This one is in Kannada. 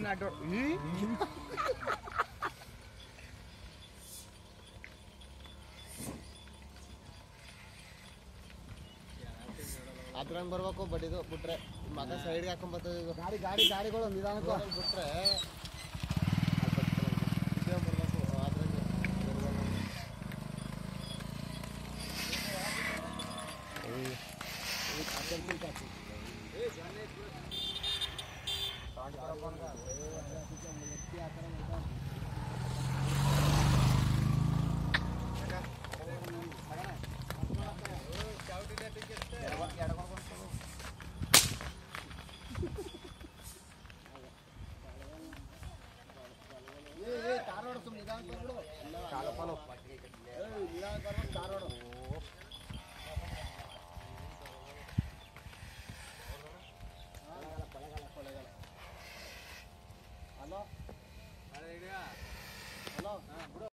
ಅಡ್ಡೋ ಅದ್ರಂಗ್ ಬರ್ಬೇಕು ಬಟ್ ಇದು ಬಿಟ್ರೆ ಮಗ ಸೈಡ್ಗೆ ಹಾಕೊಂಡ್ ಬರ್ತದೆ ಇದು ಗಾಡಿ ಗಾಡಿ ಗಾಡಿಗಳು ನಿಧಾನಕ್ಕೂ ರೋಡಲ್ಲಿ ಬಿಟ್ರೆ ಅದ್ ಬರ್ತದೆ ಇದು. ಇದೇ ಬರ್ಬೇಕು ಅದ್ರಂಗೆ ಬರ್ಬೇಕು. ಕಾರ್ ಸುಮ್ಮನೆ ನಿಧಾನಕ್ಕೆ ಬರ್ಬಿಡು ಕಾಲಪಾಲು. ನಿಧಾನಕ್ಕೆ ಬರ್ಬೇಕು ಕಾರ್ ರೋಡು ಹಲೋ ಹಲೋ ಬಿಡು